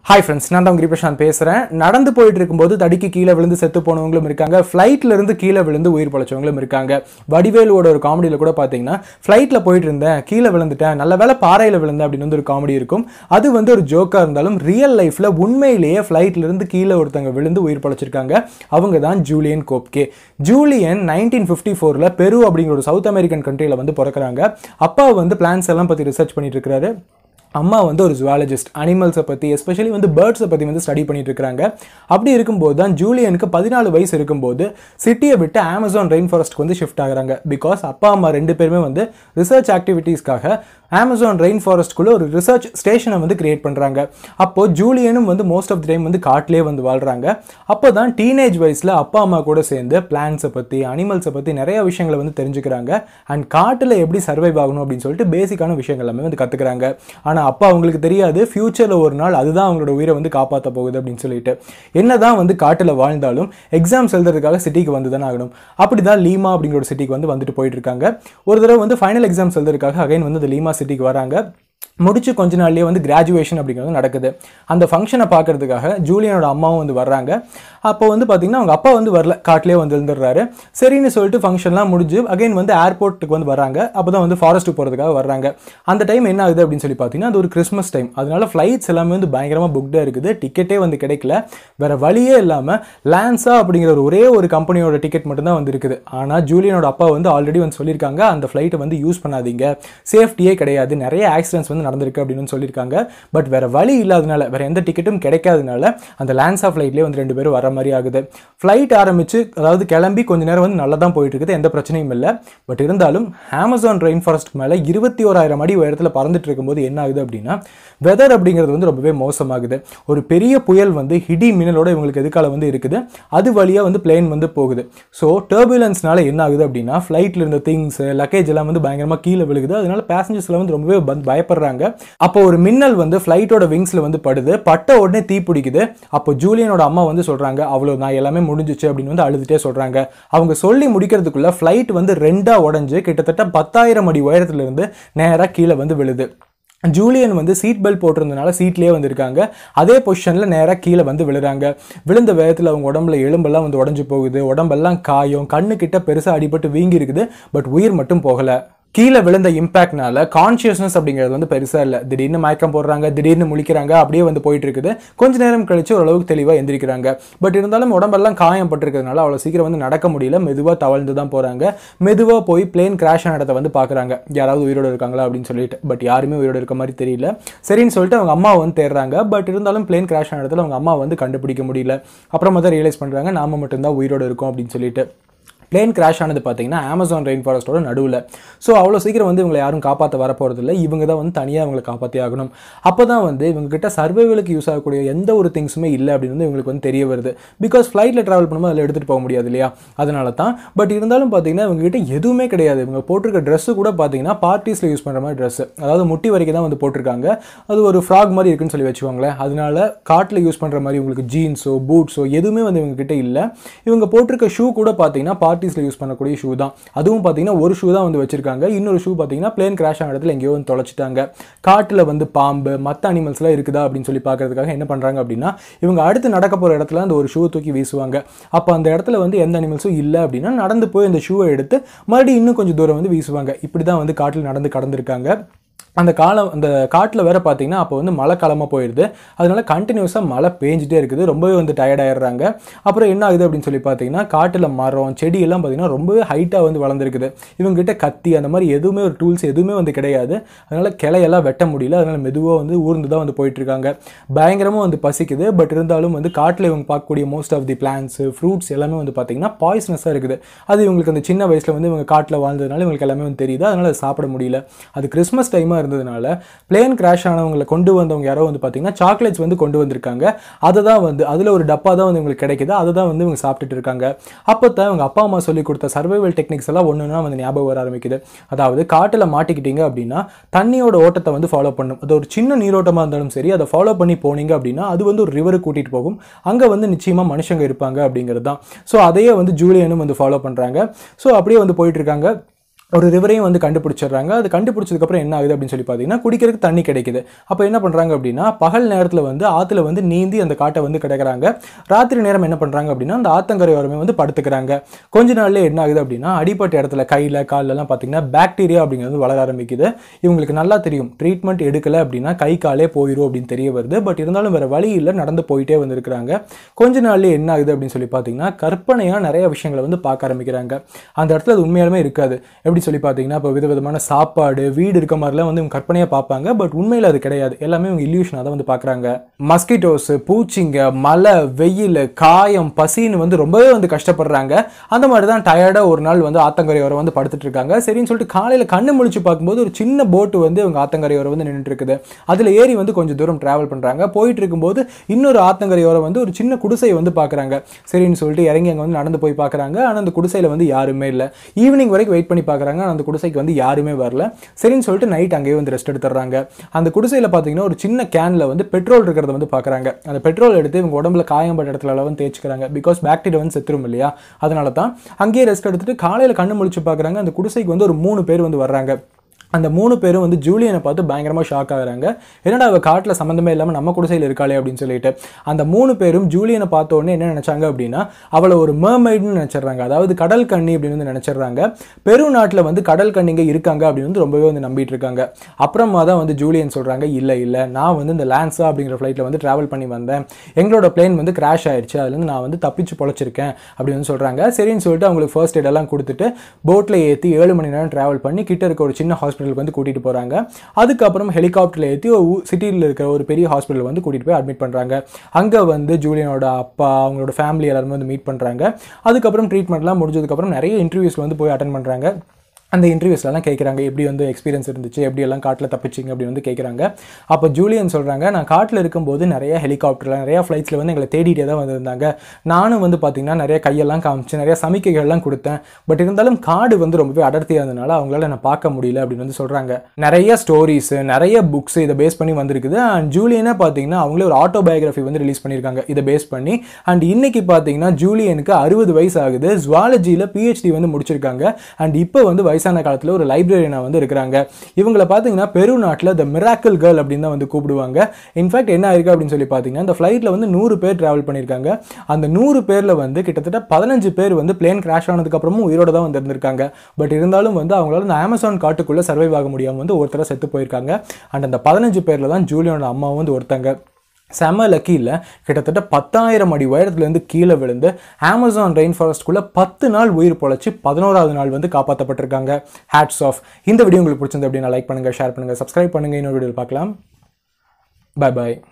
hi friends நான் தான் உங்க பிரசாந்த் பேசுகிறேன் நடந்து போயிட்டு இருக்கும்போது தடிக்கு கீழே விழுந்து செத்து போனவங்களும் இருக்காங்க ஃப்ளைட்ல இருந்து கீழே விழுந்து உயிர் பழைச்சவங்களும் இருக்காங்க வடிவேலுவோட ஒரு காமெடியில் கூட பார்த்தீங்கன்னா ஃப்ளைட்டில் போயிட்டு இருந்தேன் கீழே விழுந்துட்டேன் நல்ல வேளை பாறையில் விழுந்தேன் அப்படின்னு வந்து ஒரு காமெடி இருக்கும் அது வந்து ஒரு ஜோக்காக இருந்தாலும் ரியல் லைஃப்பில் உண்மையிலேயே ஃப்ளைட்ல இருந்து கீழே ஒருத்தங்க விழுந்து உயிர் பழைச்சிருக்காங்க அவங்க தான் Juliane Koepcke Juliane nineteen fifty ஃபோரில் பெரு அப்படிங்கிற ஒரு சவுத் அமெரிக்கன் கண்ட்ரியில் வந்து பிறக்கிறாங்க அப்பா வந்து பிளான்ஸ் எல்லாம் பற்றி ரிசர்ச் பண்ணிட்டு இருக்கிறாரு அம்மா வந்து ஒரு ஜுவாலஜிஸ்ட் அனிமல்ஸை பற்றி எஸ்பெஷலி வந்து பேர்ட்ஸை பற்றி வந்து ஸ்டடி பண்ணிட்டு இருக்காங்க அப்படி இருக்கும்போது தான் ஜூலியனுக்கு பதினாலு வயசு இருக்கும்போது சிட்டியை விட்டு அமேசான் ரெயின் ஃபாரஸ்ட்க்கு வந்து ஷிஃப்ட் ஆகுறாங்க பிகாஸ் அப்பா அம்மா ரெண்டு பேருமே வந்து ரிசர்ச் ஆக்டிவிட்டீஸ்க்காக அமேசான் ரெயின் ஃபாரஸ்ட்குள்ளே ஒரு ரிசர்ச் ஸ்டேஷனை வந்து கிரியேட் பண்ணுறாங்க அப்போ ஜூலியனும் வந்து மோஸ்ட் ஆஃப் த டைம் வந்து காட்டிலே வந்து வாழ்கிறாங்க அப்போ தான் டீனேஜ் வயசில் அப்பா அம்மா கூட சேர்ந்து பிளான்ஸை பற்றி அனிமல்ஸை பற்றி நிறைய விஷயங்களை வந்து தெரிஞ்சுக்கிறாங்க அண்ட் காட்டில் எப்படி சர்வைவ் ஆகணும் அப்படின்னு சொல்லிட்டு பேசிக்கான விஷயங்கள் எல்லாமே வந்து கற்றுக்குறாங்க ஆனால் அப்பா அவங்களுக்கு தெரியாது ஃப்யூச்சரில் ஒரு நாள் அதுதான் அவங்களோட உயிரை வந்து காப்பாற்ற போகுது அப்படின்னு சொல்லிட்டு என்னதான் வந்து காட்டில் வாழ்ந்தாலும் எக்ஸாம்ஸ் எழுதுறதுக்காக சிட்டிக்கு வந்து தானே ஆகணும் அப்படி தான் லீமா அப்படிங்கிற ஒரு சிட்டிக்கு வந்து வந்துட்டு போயிட்டு இருக்காங்க ஒரு தடவை வந்து ஃபைனல் எக்ஸாம்ஸ் எழுதுறதுக்காக அகைன் வந்து இந்த லீமா சிட்டிக்கு வராங்க முடிச்சு கொஞ்ச நாள்லயே வந்து கிராஜுவேஷன் அப்படிங்கிறது நடக்குது அந்த ஃபங்க்ஷனை பார்க்கறதுக்காக ஜூலியனோட அம்மாவும் வந்து வர்றாங்க அப்போ வந்து பார்த்தீங்கன்னா அவங்க அப்பா வந்து வரல காட்டிலே வந்து இருந்துடுறாரு சரின்னு சொல்லிட்டு ஃபங்க்ஷன்லாம் முடிஞ்சு அகைன் வந்து ஏர்போர்ட்டுக்கு வந்து வராங்க அப்போ தான் வந்து ஃபாரஸ்ட்டுக்கு போகிறதுக்காக வர்றாங்க அந்த டைம் என்ன ஆகுது அப்படின்னு சொல்லி பார்த்தீங்கன்னா அது ஒரு கிறிஸ்மஸ் டைம் அதனால ஃப்ளைட்ஸ் எல்லாமே வந்து பயங்கரமாக புக்டாக இருக்குது டிக்கெட்டே வந்து கிடைக்கல வேற வழியே இல்லாமல் லான்ஸா அப்படிங்கிற ஒரு ஒரே ஒரு கம்பெனியோட டிக்கெட் மட்டும்தான் வந்து இருக்குது ஆனால் ஜூலியனோட அப்பா வந்து ஆல்ரெடி வந்து சொல்லியிருக்காங்க அந்த ஃப்ளைட்டை வந்து யூஸ் பண்ணாதீங்க சேஃப்டியே கிடையாது நிறைய ஆக்சிடென்ட்ஸ் வந்து நடந்திருக்கு அப்படின்னு சொல்லியிருக்காங்க பட் வேற வழி இல்லாதனால வேற எந்த டிக்கெட்டும் கிடைக்காதனால அந்த லான்ஸா ஃப்ளைட்லேயே வந்து ரெண்டு பேரும் வர மாதிரி ஆகுது ஃப்ளைட் ஆரம்பிச்சு அதாவது கிளம்பி கொஞ்ச நேரம் வந்து நல்லா தான் போயிட்டு இருக்குது எந்த பிரச்சனையும் இல்லை பட் இருந்தாலும் அமேசான் ரெயின் ஃபாரஸ்ட் மேலே இருபத்தி ஓராயிரம் அடி உயரத்தில் பறந்துட்டு இருக்கும்போது என்ன ஆகுது அப்படின்னா வெதர் அப்படிங்கிறது வந்து ரொம்பவே மோசமாகுது ஒரு பெரிய புயல் வந்து ஹிடி மின்னலோட இவங்களுக்கு எதுக்கால வந்து இருக்குது அது வழியாக வந்து பிளேன் வந்து போகுது ஸோ டர்புலன்ஸ்னால என்ன ஆகுது அப்படின்னா ஃப்ளைட்டில் இருந்த திங்ஸ் லக்கேஜ் எல்லாம் வந்து பயங்கரமாக கீழே விழுகுது அதனால பேசஞ்சர்ஸ் எல்லாம் வந்து ரொம்பவே பந்த் பயப்படுறாங்க அப்போ ஒரு மின்னல் வந்து ஃப்ளைட்டோட விங்ஸ்ல வந்து படுது பட்ட உடனே தீ பிடிக்குது அப்போ ஜூலியனோட அம்மா வந்து சொல்றாங்க அவ்வளோ நான் எல்லாமே முடிஞ்சிச்சு அப்படின்னு வந்து அழுதுட்டே சொல்றாங்க அவங்க சொல்லி முடிக்கிறதுக்குள்ள ஃப்ளைட் வந்து ரெண்டா உடஞ்சு கிட்டத்தட்ட பத்தாயிரம் அடி உயரத்துல இருந்து நேராக கீழே வந்து விழுது ஜூலியன் வந்து சீட் பெல்ட் போட்டிருந்தனால சீட்லேயே வந்திருக்காங்க அதே பொசிஷனில் நேராக கீழே வந்து விழுறாங்க விழுந்த வேகத்தில் அவங்க உடம்புல எலும்பெல்லாம் வந்து உடஞ்சு போகுது உடம்பெல்லாம் காயம் கண்ணு கிட்ட பெருசாக அடிபட்டு வீங்கி இருக்குது பட் உயிர் மட்டும் போகலை கீழே விழுந்த இம்பாக்ட்னால கான்சியஸ்னஸ் அப்படிங்கிறது வந்து பெருசாக இல்லை திடீர்னு மயக்கம் போடுறாங்க திடீர்னு முழிக்கிறாங்க அப்படியே வந்து போயிட்டு இருக்குது கொஞ்ச நேரம் கழிச்சு ஓரளவுக்கு தெளிவாக எந்திரிக்கிறாங்க பட் இருந்தாலும் உடம்பெல்லாம் காயம் பட்டிருக்கிறதுனால அவ்வளோ சீக்கிரம் வந்து நடக்க முடியல மெதுவாக தவழ்ந்து தான் போகிறாங்க மெதுவாக போய் பிளேன் கிராஷ் ஆன இடத்த வந்து பார்க்குறாங்க யாராவது உயிரோடு இருக்காங்களா அப்படின்னு சொல்லிட்டு பட் யாருமே உயிரோடு இருக்க மாதிரி தெரியல சரின்னு சொல்லிட்டு அவங்க அம்மா வந்து தேடுறாங்க பட் இருந்தாலும் பிளேன் கிராஷ் ஆன இடத்துல அவங்க அம்மா வந்து கண்டுபிடிக்க முடியல அப்புறமா தான் ரியலைஸ் பண்ணுறாங்க நாம மட்டும்தான் உயிரோடு இருக்கோம் அப்படின்னு சொல்லிட்டு பிளேன் கிராஷ் ஆனது பார்த்தீங்கன்னா அமேசான் ரெயின் ஃபாரஸ்ட்டோட நடுவில் ஸோ அவ்வளோ சீக்கிரம் வந்து இவங்களை யாரும் காப்பாற்ற வர போகிறதில்ல இவங்க தான் வந்து தனியாக இவங்களை காப்பாற்றி ஆகணும் அப்போ தான் வந்து இவங்க கிட்ட சர்வைவலுக்கு யூஸ் ஆகக்கூடிய எந்த ஒரு திங்ஸுமே இல்லை அப்படின்னு வந்து இவங்களுக்கு வந்து தெரிய வருது பிகாஸ் ஃப்ளைட்டில் ட்ராவல் பண்ணும்போது அதில் எடுத்துகிட்டு போக முடியாது இல்லையா அதனால தான் பட் இருந்தாலும் பார்த்தீங்கன்னா இவங்க கிட்ட எதுவுமே கிடையாது இவங்க போட்டிருக்க ட்ரெஸ்ஸு கூட பார்த்தீங்கன்னா பார்ட்டிஸில் யூஸ் பண்ணுற மாதிரி ட்ரெஸ்ஸு அதாவது முட்டி வரைக்கும் தான் வந்து போட்டிருக்காங்க அது ஒரு ஃப்ராக் மாதிரி இருக்குன்னு சொல்லி வச்சுக்கோங்களேன் அதனால காட்டில் யூஸ் பண்ணுற மாதிரி உங்களுக்கு ஜீன்ஸோ பூட்ஸோ எதுவுமே வந்து இவங்க கிட்ட இல்லை இவங்க போட்டிருக்க ஷூ கூட பார்த்தீங்கன்னா பார்ட்டிஸில் யூஸ் பண்ணக்கூடிய ஷூ தான் அதுவும் பார்த்தீங்கன்னா ஒரு ஷூ தான் வந்து வச்சிருக்காங்க இன்னொரு ஷூ பார்த்தீங்கன்னா பிளேன் கிராஷ் ஆன இடத்துல எங்கேயோ வந்து தொலைச்சிட்டாங்க காட்டில் வந்து பாம்பு மற்ற அனிமல்ஸ்லாம் இருக்குதா அப்படின்னு சொல்லி பார்க்கறதுக்காக என்ன பண்ணுறாங்க அப்படின்னா இவங்க அடுத்து நடக்க போகிற இடத்துல அந்த ஒரு ஷூ தூக்கி வீசுவாங்க அப்போ அந்த இடத்துல வந்து எந்த அனிமல்ஸும் இல்லை அப்படின்னா நடந்து போய் அந்த ஷூவை எடுத்து மறுபடியும் இன்னும் கொஞ்சம் தூரம் வந்து வீசுவாங்க இப்படி தான் வந்து காட்டில் நடந்து கடந்திருக்காங்க அந்த காலம் அந்த காட்டில் வேற பார்த்தீங்கன்னா அப்போ வந்து மழை காலமாக போயிடுது அதனால கண்டினியூஸாக மழை பேஞ்சிட்டே இருக்குது ரொம்பவே வந்து டயர்ட் ஆயிடுறாங்க அப்புறம் என்ன ஆகுது அப்படின்னு சொல்லி பார்த்தீங்கன்னா காட்டில் மரம் செடி எல்லாம் பார்த்தீங்கன்னா ரொம்பவே ஹைட்டாக வந்து வளர்ந்துருக்குது இவங்ககிட்ட கத்தி அந்த மாதிரி எதுவுமே ஒரு டூல்ஸ் எதுவுமே வந்து கிடையாது அதனால கிளையெல்லாம் வெட்ட முடியல அதனால மெதுவாக வந்து ஊர்ந்து தான் வந்து போயிட்டு இருக்காங்க பயங்கரமாக வந்து பசிக்குது பட் இருந்தாலும் வந்து காட்டில் இவங்க பார்க்கக்கூடிய most of the plants fruits எல்லாமே வந்து பார்த்தீங்கன்னா பாய்ஸ்னஸாக இருக்குது அது இவங்களுக்கு அந்த சின்ன வயசில் வந்து இவங்க காட்டில் வாழ்ந்ததுனால இவங்களுக்கு எல்லாமே வந்து தெரியுது அதனால அதை சாப்பிட முடியல அது கிறிஸ்மஸ் டைமாக இருந்ததுனால பிளேன் கிராஷ் ஆனவங்களை கொண்டு வந்தவங்க யாரோ வந்து பார்த்தீங்கன்னா சாக்லேட்ஸ் வந்து கொண்டு வந்திருக்காங்க அதை தான் வந்து அதில் ஒரு டப்பா தான் வந்து இவங்களுக்கு கிடைக்குது அதை தான் வந்து இவங்க சாப்பிட்டுட்டு இருக்காங்க அப்போ தான் இவங்க அப்பா அம்மா சொல்லி கொடுத்த சர்வைவல் டெக்னிக்ஸ் எல்லாம் ஒன்று ஒன்றா வந்து ஞாபகம் வர ஆரம்பிக்குது அதாவது காட்டில் மாட்டிக்கிட்டீங்க அப்படின்னா தண்ணியோட ஓட்டத்தை வந்து ஃபாலோ பண்ணும் அது ஒரு சின்ன நீரோட்டமாக இருந்தாலும் சரி அதை ஃபாலோ பண்ணி போனீங்க அப்படின்னா அது வந்து ஒரு ரிவருக்கு கூட்டிகிட்டு போகும் அங்கே வந்து நிச்சயமாக மனுஷங்க இருப்பாங்க அப்படிங்கிறது தான் ஸோ அதையே வந்து ஜூலியனும் வந்து ஃபாலோ பண்ணுறாங்க ஸோ அப்படியே வந்து போயிட்டு இருக்காங்க ஒரு ரிவரையும் வந்து கண்டுபிடிச்சிடுறாங்க அது கண்டுபிடிச்சதுக்கப்புறம் என்ன ஆகுது அப்படின்னு சொல்லி பார்த்தீங்கன்னா குடிக்கிறதுக்கு தண்ணி கிடைக்குது அப்போ என்ன பண்ணுறாங்க அப்படின்னா பகல் நேரத்தில் வந்து ஆற்றுல வந்து நீந்தி அந்த காட்டை வந்து கிடக்குறாங்க ராத்திரி நேரம் என்ன பண்ணுறாங்க அப்படின்னா அந்த ஆத்தங்கரையோரமே வந்து படுத்துக்கிறாங்க கொஞ்ச நாள்ல என்ன ஆகுது அப்படின்னா அடிப்பட்ட இடத்துல கையில் கால்லலாம் பார்த்தீங்கன்னா பாக்டீரியா அப்படிங்கிறது வளர ஆரம்பிக்குது இவங்களுக்கு நல்லா தெரியும் ட்ரீட்மெண்ட் எடுக்கல அப்படின்னா கை காலே போயிடும் அப்படின்னு தெரிய வருது பட் இருந்தாலும் வேற வழி இல்லை நடந்து போயிட்டே வந்திருக்கிறாங்க கொஞ்ச நாள்ல என்ன ஆகுது அப்படின்னு சொல்லி பார்த்தீங்கன்னா கற்பனையாக நிறைய விஷயங்களை வந்து பார்க்க ஆரம்பிக்கிறாங்க அந்த இடத்துல அது உண்மையாலுமே இருக்காது எப்படி சொல்லி பார்த்தீங்கன்னா இப்போ விதவிதமான சாப்பாடு வீடு இருக்க மாதிரிலாம் வந்து இவங்க கற்பனையாக பார்ப்பாங்க பட் உண்மையில் அது கிடையாது எல்லாமே இவங்க இல்யூஷனாக தான் வந்து பார்க்குறாங்க மஸ்கிட்டோஸ் பூச்சிங்க மழை வெயில் காயம் பசின்னு வந்து ரொம்பவே வந்து கஷ்டப்படுறாங்க அந்த மாதிரி தான் டயர்டாக ஒரு நாள் வந்து ஆத்தங்கரை வர வந்து படுத்துட்டு இருக்காங்க சரின்னு சொல்லிட்டு காலையில் கண்ணு முழிச்சு பார்க்கும்போது ஒரு சின்ன போட்டு வந்து இவங்க ஆத்தங்கரை வர வந்து நின்றுட்டு இருக்குது அதில் ஏறி வந்து கொஞ்சம் தூரம் டிராவல் பண்ணுறாங்க போயிட்டு இருக்கும்போது இன்னொரு ஆத்தங்கரையோரம் வந்து ஒரு சின்ன குடிசையை வந்து பார்க்குறாங்க சரின்னு சொல்லிட்டு இறங்கி அங்கே வந்து நடந்து போய் பார்க்குறாங்க ஆனால் அந்த குடிசையில் வந்து யாருமே இல்லை ஈவினிங் வரைக்கும் வெயிட் பண்ணி பார்க்குறாங்க ஆனால் அந்த குடிசைக்கு வந்து யாருமே வரல சரின்னு சொல்லிட்டு நைட் அங்கேயே வந்து ரெஸ்ட் எடுத்துடுறாங்க அந்த குடிசையில் பார்த்தீங்கன்னா ஒரு சின்ன கேனில் வந்து பெட்ரோல் இருக்கிறத வந்து பார்க்குறாங்க அந்த பெட்ரோல் எடுத்து இவங்க உடம்புல காயம்பட்ட இடத்துல வந்து தேய்ச்சிக்கிறாங்க பிகாஸ் பாக்டீரியா வந்து செத்துரும் இல்லையா அதனால தான் அங்கேயே ரெஸ்ட் எடுத்துட்டு காலையில் கண்ணு முழிச்சு பார்க்குறாங்க அந்த குடிசைக்கு வந்து ஒரு மூணு பேர் வந்து வர்றாங்க அந்த மூணு பேரும் வந்து ஜூலியனை பார்த்து பயங்கரமாக ஷாக் ஆகுறாங்க என்னடா அவள் காட்டில் சம்மந்தமே இல்லாமல் நம்ம குடிசையில் இருக்காளே அப்படின்னு சொல்லிட்டு அந்த மூணு பேரும் ஜூலியனை பார்த்த உடனே என்ன நினச்சாங்க அப்படின்னா அவளை ஒரு mermaidனு நினச்சிடுறாங்க அதாவது கடல் கண்ணி அப்படின்னு வந்து நினச்சிடுறாங்க பெரு நாட்டில் வந்து கடல் கண்ணிங்க இருக்காங்க அப்படின்னு வந்து ரொம்பவே வந்து நம்பிட்டு இருக்காங்க அப்புறமா தான் வந்து ஜூலியன் சொல்கிறாங்க இல்லை இல்லை நான் வந்து இந்த லான்ஸா அப்படிங்கிற ஃப்ளைட்டில் வந்து ட்ராவல் பண்ணி வந்தேன் எங்களோட பிளேன் வந்து கிராஷ் ஆயிடுச்சு அதுலேருந்து நான் வந்து தப்பிச்சு பொழைச்சிருக்கேன் அப்படின்னு வந்து சொல்கிறாங்க சரின்னு சொல்லிட்டு அவங்களுக்கு ஃபர்ஸ்ட் எய்ட் எல்லாம் கொடுத்துட்டு போட்டில் ஏற்றி ஏழு மணி நேரம் ட்ராவல் பண்ணி கிட்ட இருக்க ஒரு சின்ன ஹாஸ்பிட்டலுக்கு வந்து கூட்டிகிட்டு போகிறாங்க அதுக்கப்புறம் ஹெலிகாப்டரில் ஏற்றி சிட்டியில் இருக்கிற ஒரு பெரிய ஹாஸ்பிட்டல் வந்து கூட்டிகிட்டு போய் அட்மிட் பண்ணுறாங்க அங்கே வந்து ஜூலியனோட அப்பா அவங்களோட ஃபேமிலி எல்லாருமே வந்து மீட் பண்ணுறாங்க அதுக்கப்புறம் ட்ரீட்மெண்ட்லாம் முடிஞ்சதுக்கப்புறம் நிறைய இன்டர்வியூஸில் வந்து போய் அட்டன் பண்ணுறாங்க அந்த இன்டர்வியூஸ்லாம் கேட்குறாங்க எப்படி வந்து எக்ஸ்பீரியன்ஸ் இருந்துச்சு எப்படி எல்லாம் காட்டில் தப்பிச்சிங்க அப்படின்னு வந்து கேட்குறாங்க அப்போ ஜூலியன் சொல்கிறாங்க நான் காட்டில் இருக்கும்போது நிறைய ஹெலிகாப்டரில் நிறைய ஃப்ளைட்ஸில் வந்து எங்களை தேடிட்டே தான் வந்திருந்தாங்க நானும் வந்து பார்த்திங்கன்னா நிறைய கையெல்லாம் காமிச்சு நிறைய சமிக்கைகள்லாம் கொடுத்தேன் பட் இருந்தாலும் காடு வந்து ரொம்பவே அடர்த்தியாக இருந்தனால அவங்களால என்னை பார்க்க முடியல அப்படின்னு வந்து சொல்கிறாங்க நிறைய ஸ்டோரிஸ் நிறைய புக்ஸ் இதை பேஸ் பண்ணி வந்திருக்குது அண்ட் ஜூலியனே பார்த்தீங்கன்னா அவங்களே ஒரு ஆட்டோபயோகிராஃபி வந்து ரிலீஸ் பண்ணியிருக்காங்க இதை பேஸ் பண்ணி அண்ட் இன்னைக்கு பார்த்தீங்கன்னா ஜூலியனுக்கு அறுபது வயசு ஆகுது ஜுவாலஜியில் பிஹெச்டி வந்து முடிச்சிருக்காங்க அண்ட் இப்போ வந்து வயசான காலத்தில் ஒரு லைப்ரரியனாக வந்து இருக்கிறாங்க இவங்கள பார்த்தீங்கன்னா பெரு நாட்டில் த மிராக்கிள் கேர்ள் அப்படின்னு தான் வந்து கூப்பிடுவாங்க இன்ஃபேக்ட் என்ன ஆயிருக்கு அப்படின்னு சொல்லி பார்த்தீங்கன்னா இந்த ஃப்ளைட்டில் வந்து நூறு பேர் ட்ராவல் பண்ணியிருக்காங்க அந்த நூறு பேரில் வந்து கிட்டத்தட்ட பதினஞ்சு பேர் வந்து பிளேன் கிராஷ் ஆனதுக்கப்புறமும் உயிரோட தான் வந்து இருந்திருக்காங்க பட் இருந்தாலும் வந்து அவங்களால இந்த அமேசான் காட்டுக்குள்ளே சர்வைவ் ஆக முடியாமல் வந்து ஒருத்தர செத்து போயிருக்காங்க அண்ட் அந்த பதினஞ்சு பேரில் தான் ஜூலியனோட அம்மாவும் வந்து ஒருத்தங்க செம லக்கியில் கிட்டத்தட்ட பத்தாயிரம் அடி உயரத்துலேருந்து கீழே விழுந்து அமேசான் ரெயின் ஃபாரஸ்ட்குள்ளே பத்து நாள் உயிர் பொழைச்சி பதினோராவது நாள் வந்து காப்பாற்றப்பட்டிருக்காங்க ஹேட்ஸ் ஆஃப் இந்த வீடியோ உங்களுக்கு பிடிச்சிருந்து அப்படின்னா லைக் பண்ணுங்கள் ஷேர் பண்ணுங்கள் சப்ஸ்கிரைப் பண்ணுங்கள் இன்னொரு வீடியோவில் பார்க்கலாம் பை பாய்